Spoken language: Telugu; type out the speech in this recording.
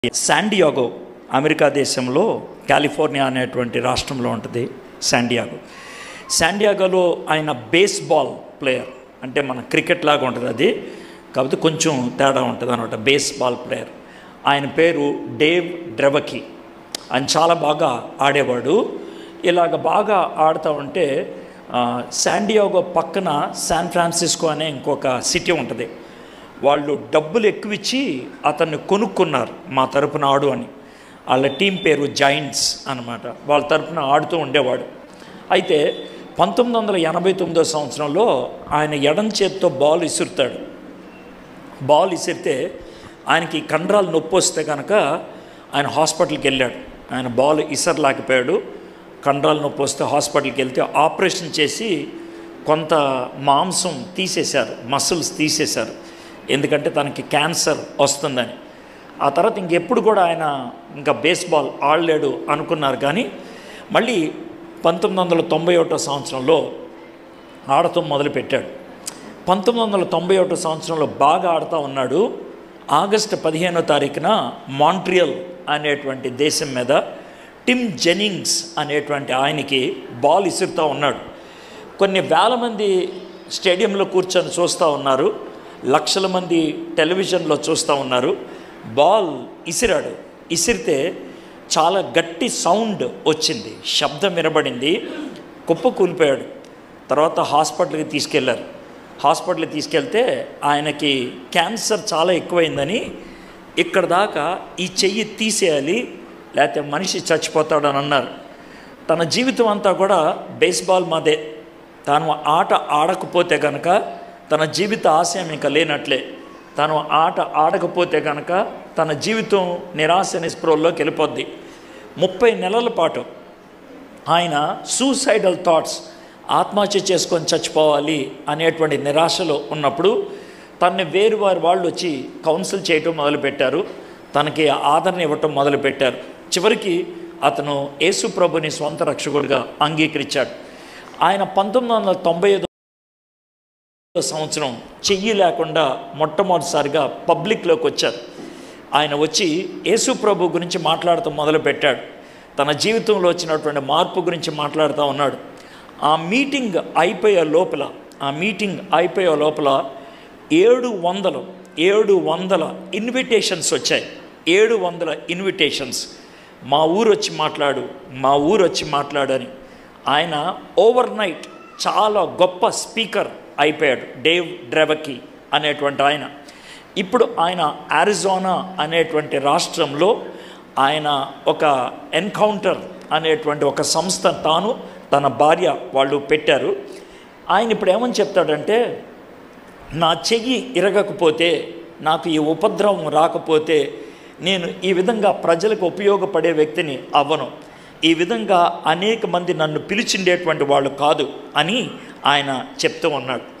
శాండియాగో అమెరికా దేశంలో కాలిఫోర్నియా అనేటువంటి రాష్ట్రంలో ఉంటుంది శాండియాగో శాండియాగోలో ఆయన బేస్బాల్ ప్లేయర్ అంటే మన క్రికెట్ లాగా ఉంటుంది అది కాకపోతే కొంచెం తేడా ఉంటుంది అనమాట బేస్బాల్ ప్లేయర్ ఆయన పేరు డేవ్ డ్రెవకి ఆయన చాలా బాగా ఆడేవాడు ఇలాగ బాగా ఆడుతూ ఉంటే ఆ, శాండియాగో పక్కన శాన్ ఫ్రాన్సిస్కో అనే ఇంకొక సిటీ ఉంటుంది వాళ్ళు డబ్బులు ఎక్కువ ఇచ్చి అతన్ని కొనుక్కున్నారు మా తరపున ఆడు అని వాళ్ళ టీం పేరు జైంట్స్ అనమాట వాళ్ళ తరపున ఆడుతూ ఉండేవాడు అయితే పంతొమ్మిది వందల ఎనభై తొమ్మిదో సంవత్సరంలో ఆయన ఎడం చేత్తో బాల్ ఇసురుతాడు బాల్ ఇసిరితే ఆయనకి కండరాలు నొప్పి వస్తే కనుక ఆయన హాస్పిటల్కి వెళ్ళాడు ఆయన బాల్ ఇసరలేకపోయాడు కండరాలు నొప్పి వస్తే హాస్పిటల్కి వెళ్తే ఆపరేషన్ చేసి కొంత మాంసం తీసేశారు మసిల్స్ తీసేశారు ఎందుకంటే తనకి క్యాన్సర్ వస్తుందని ఆ తర్వాత ఇంకెప్పుడు కూడా ఆయన ఇంకా బేస్బాల్ ఆడలేడు అనుకున్నారు కానీ మళ్ళీ పంతొమ్మిది వందల తొంభై ఒకటో సంవత్సరంలో ఆడటం మొదలుపెట్టాడు పంతొమ్మిది వందల తొంభై ఒకటో సంవత్సరంలో బాగా ఆడుతూ ఉన్నాడు ఆగస్టు పదిహేనో తారీఖున మాంట్రియల్ అనేటువంటి దేశం మీద టిమ్ జెనింగ్స్ అనేటువంటి ఆయనకి బాల్ ఇసురుతూ ఉన్నాడు కొన్ని వేల మంది స్టేడియంలో కూర్చొని చూస్తూ ఉన్నారు లక్షల మంది టెలివిజన్లో చూస్తూ ఉన్నారు బాల్ ఇసిరాడు ఇసిరితే చాలా గట్టి సౌండ్ వచ్చింది శబ్దం వినబడింది కుప్ప కూలిపోయాడు తర్వాత హాస్పిటల్కి తీసుకెళ్లారు హాస్పిటల్కి తీసుకెళ్తే ఆయనకి క్యాన్సర్ చాలా ఎక్కువైందని ఇక్కడ దాకా ఈ చెయ్యి తీసేయాలి లేకపోతే మనిషి చచ్చిపోతాడని అన్నారు తన జీవితం అంతా కూడా బేస్బాల్ మాదే తాను ఆట ఆడకపోతే కనుక తన జీవిత ఆశయం ఇంకా లేనట్లే తను ఆట ఆడకపోతే కనుక తన జీవితం నిరాశ నిస్పృహల్లోకి వెళ్ళిపోద్ది ముప్పై నెలల పాటు ఆయన సూసైడల్ థాట్స్ ఆత్మహత్య చేసుకొని చచ్చిపోవాలి అనేటువంటి నిరాశలో ఉన్నప్పుడు తనని వేరు వారి వాళ్ళు వచ్చి కౌన్సిల్ చేయటం మొదలుపెట్టారు తనకి ఆదరణ ఇవ్వటం మొదలుపెట్టారు చివరికి అతను యేసు ప్రభుని స్వంత రక్షకుడిగా అంగీకరించాడు ఆయన పంతొమ్మిది వందల తొంభై ఐదు సంవత్సరం చెయ్యి లేకుండా మొట్టమొదటిసారిగా పబ్లిక్లోకి వచ్చారు ఆయన వచ్చి యేసు ప్రభు గురించి మాట్లాడుతూ మొదలుపెట్టాడు తన జీవితంలో వచ్చినటువంటి మార్పు గురించి మాట్లాడుతూ ఉన్నాడు ఆ మీటింగ్ అయిపోయే లోపల ఆ మీటింగ్ అయిపోయే లోపల ఏడు వందలు ఏడు వందల ఇన్విటేషన్స్ వచ్చాయి ఏడు వందల ఇన్విటేషన్స్ మా ఊరు వచ్చి మాట్లాడు మా ఊరు వచ్చి మాట్లాడని ఆయన ఓవర్ నైట్ చాలా గొప్ప స్పీకర్ అయిపోయాడు డేవ్ డ్రెవకి అనేటువంటి ఆయన ఇప్పుడు ఆయన ఆరిజోనా అనేటువంటి రాష్ట్రంలో ఆయన ఒక ఎన్కౌంటర్ అనేటువంటి ఒక సంస్థ తాను తన భార్య వాళ్ళు పెట్టారు ఆయన ఇప్పుడు ఏమని చెప్తాడంటే నా చెయ్యి ఇరగకపోతే నాకు ఈ ఉపద్రవం రాకపోతే నేను ఈ విధంగా ప్రజలకు ఉపయోగపడే వ్యక్తిని అవ్వను ఈ విధంగా అనేక మంది నన్ను పిలిచిండేటువంటి వాళ్ళు కాదు అని ఆయన చెప్తూ ఉన్నాడు